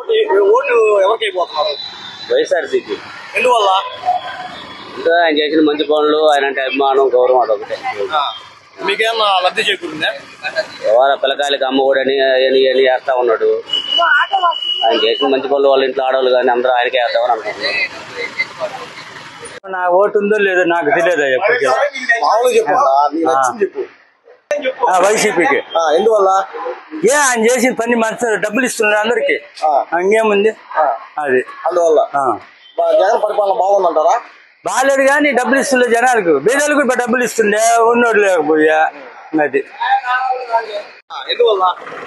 ఈ- ఈ ఓటు ఎవరికి అయిపోతున్నారు వైఎస్ఆర్సీపీ ఎందువల్ల ఇంకా ఆయన చేసిన మంచి పనులు ఆయన అంటే అభిమానం గౌరవం అదొకటే ఆ, మీకేమన్నా లబ్ధి చేకూరిందా ఎవరు పిల్లకాయలకి అమ్మ కూడా అని అని అని వేస్తా ఉన్నాడు ఆయన చేసిన మంచి పనులు వాళ్ళ ఇంట్లో ఆడవాళ్ళు కానీ అందరూ ఆయనకే వేద్దామని అనుకుంటున్నారు నా ఓటు ఉందో లేదో నాకు తెలియదు ఎప్పటికీ మామూలుగా చెప్పు నీకు నచ్చింది చెప్పు వైసీపీకి ఆ, ఎందువల్ల ఏ ఆయన చేసిన పని మంచి డబ్బులు ఇస్తున్నారు అందరికి ఆ. ఇంకేముంది అది అందువల్ల ఆ. బా- జగన్ పరిపాలన బాగుందంటారా బాగాలేదు కానీ డబ్బులు ఇస్తుండే జనాలకు పేదలకు ఇప్పుడు డబ్బులు ఇస్తుండే ఉన్నోడు లేకపోయా అది ఆ, ఎందువల్ల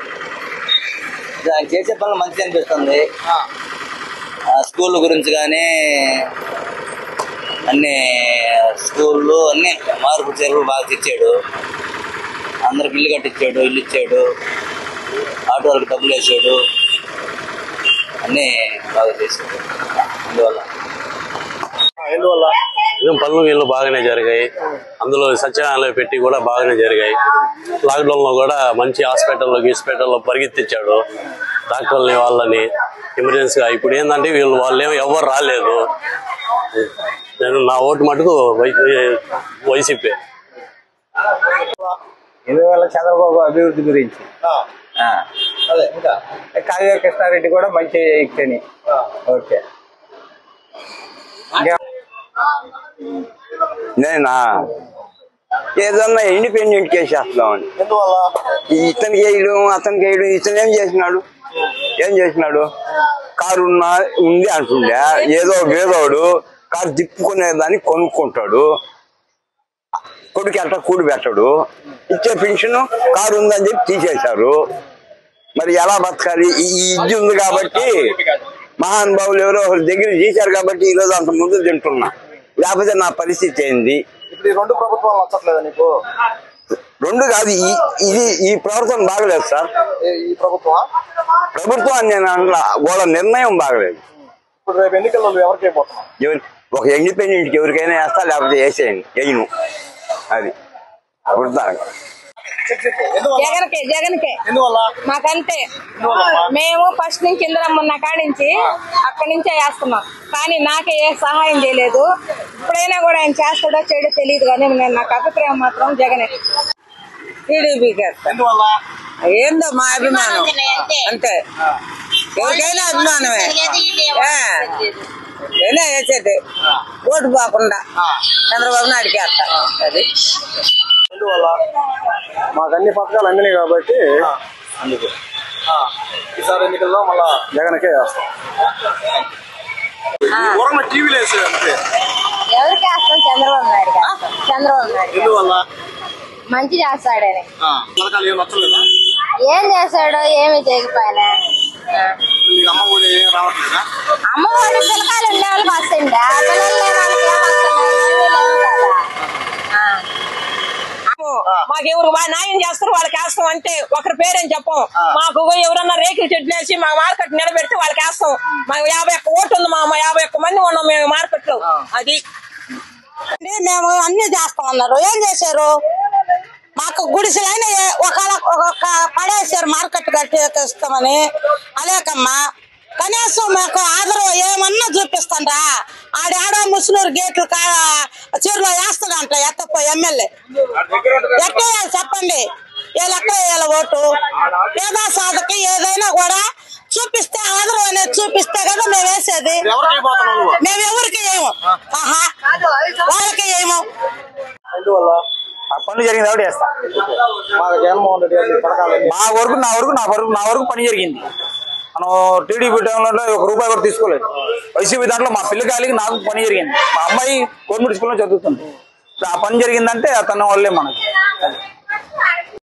ఆయన చేసే పనులు మంచిగా అనిపిస్తుంది ఆ, ఆ స్కూల్ గురించి కానీ అన్ని స్కూళ్ళు అన్ని మార్పు చేరువులు బాగా తెచ్చాడు అందరికి ఇల్లు కట్టించాడు ఇల్లు ఇచ్చాడు ఆటో వాళ్ళకి డబ్బులు వేసాడు అన్నీ బాగా చేశాడు అందువల్ల ఆ, ఎందువల్ల ఏం పనులు వీళ్ళు బాగానే జరిగాయి అందులో సత్యనారాయణ పెట్టి కూడా బాగానే జరిగాయి లాక్డౌన్ లో కూడా మంచి హాస్పిటల్లో హాస్పిటల్లో పరిగెత్తించాడు డాక్టర్ని వాళ్ళని ఎమర్జెన్సీగా ఇప్పుడు ఏంటంటే వీళ్ళు వాళ్ళు ఏమో ఎవరు రాలేదు నేను నా ఓటు మటుకు వై వైసీపీ ఇందువల్ల చంద్రబాబు అభివృద్ధి గురించి ఆ, అదే ఇంకా కావ్య కృష్ణారెడ్డి కూడా మంచి వ్యక్తిని ఆ, ఓకే నేనా ఏదన్నా ఇండిపెండెంట్ కేసు చేస్తామని ఎందువల్ల ఇతనికి వేయడం అతనికి వేయడం ఇతను ఏం చేసినాడు ఏం చేసినాడు కారు ఉన్నా ఉంది అంటుండే ఏదో వేదోడు కారు తిప్పుకునేదాన్ని కొనుక్కుంటాడు కొడుకు అట్ట కూడి పెట్టడు ఇచ్చే పెన్షన్ కారు ఉందని చెప్పి తీసేశారు మరి ఎలా బతకాలి ఈ ఈ ఇది ఉంది కాబట్టి మహానుభావులు ఎవరో ఒకరి దగ్గర చేశారు కాబట్టి ఈ రోజు అంత ముందు తింటున్నా లేకపోతే నా పరిస్థితి ఏంది ఇప్పుడు ఈ రెండు ప్రభుత్వాలు నచ్చట్లేదా నీకు రెండు కాదు ఈ- ఇది ఈ ప్రవర్తన బాగలేదు సార్ ఈ- ఈ ప్రభుత్వం ప్రభుత్వం నేను అనలా వాళ్ళ నిర్ణయం బాగలేదు ఇప్పుడు రేపు ఎన్నికల్లో నువ్వు ఎవరికి అయిపోతున్నావు ఎవరి ఒక ఇండిపెండెంట్ ఎవరికైనా వేస్తా లేకపోతే వేసేయండి వేయను అది వృద్ధానికి చెప్పు చెప్పు ఎందువల్ల జగన్కే జగన్కే ఎందువల్ల మాకంతే ఎందువల్ల మేము ఫస్ట్ నుంచి ఇందిరమ్మ ఉన్న కాడి నుంచి అక్కడి నుంచే వేస్తున్నాం కానీ నాకే ఏ సహాయం చేయలేదు ఇప్పుడైనా కూడా ఆయన చేస్తాడో చేయడో తెలియదు కానీ నేను నాకు అభిప్రాయం మాత్రం జగనే టీడీపీకి ఎందువల్ల ఏందో మా అభిమానం అంతే ఎవరికైనా అభిమానమే ఏనా వేసేది ఓటు పోకుండా చంద్రబాబు నాయుడుకి వేస్తా అది ఎందువల్ల మాకు అన్ని పథకాలు అందినాయి కాబట్టి అందుకు ఆ, ఈసారి ఎన్నికల్లో మళ్ళా జగన్కే వేస్తాం ఊరన్న టీవీలో వేసేది అంతే ఎవరికి వేస్తాం చంద్రబాబు నాయుడు చంద్రబాబు నాయుడు ఎందువల్ల మంచి చేస్తాడని ఆ, పథకాలు ఏం నచ్చలేదా ఏం చేశాడో ఏమి చేయకపోయినా మీకు అమ్మ ఊరి ఏం రావట్లేదా అమ్మఒడి పిల్లకాయలు ఉండే వాళ్ళకి వస్తుండే పిల్లలు లేని వాళ్ళకి ఏం వస్తున్నాయి ఏమీ లేవు కదా ఆ. మాకెవరు మా న్యాయం చేస్తారు వాళ్ళకి వేస్తాం అంటే ఒకరి పేరేం చెప్పం మాకు ఎవరన్నా రేకులు చెట్లు వేసి మా మార్కెట్ నిలబెడితే వాళ్ళకి వేస్తాం మాకు యాభై ఒక్క ఓటు ఉంది మా మా యాభై ఒక్క మంది ఉన్నాం మేము మార్కెట్ లో అది అంటే మేము అన్ని చేస్తాం అన్నారు ఏం చేశారు మాకు గుడిసెలైన ఒక ఒక పడేసారు మార్కెట్ కట్టేస్తామని అలేకమ్మా కనీసం మాకు ఆదరవు ఏమన్నా చూపిస్తాండ్రా ఆడాడో ముస్లూరు గేట్లు కా చీరలో వేస్తాడంట ఎత్తపో ఎమ్మెల్యే ఎట్టేయాలి చెప్పండి ఏ లెక్క వేయాలి ఓటు ఏదో సాధక ఏదైనా కూడా చూపిస్తే ఆదరవు అనేది చూపిస్తే కదా మేము వేసేది ఎవరికి అయిపోతున్నావు నువ్వు మేము ఎవరికి వేయము ఆహా వాళ్ళకి వేయము ఎందువల్ల ఆ పనులు జరిగింది కాబట్టి వేస్తా మాకు జగన్మోహన్ రెడ్డి గారి పథకాలు అన్ని మా వరకు నా వరకు నా వరకు నా వరకు పని జరిగింది మనం టీడీపీ టైంలో ఒక రూపాయి కూడా తీసుకోలేదు వైసీపీ దాంట్లో మా పిల్లకాయలకి నాకు పని జరిగింది మా అమ్మాయి గవర్నమెంట్ స్కూల్లో చదువుతుంది ఆ పని జరిగిందంటే అతని వల్లే మనకి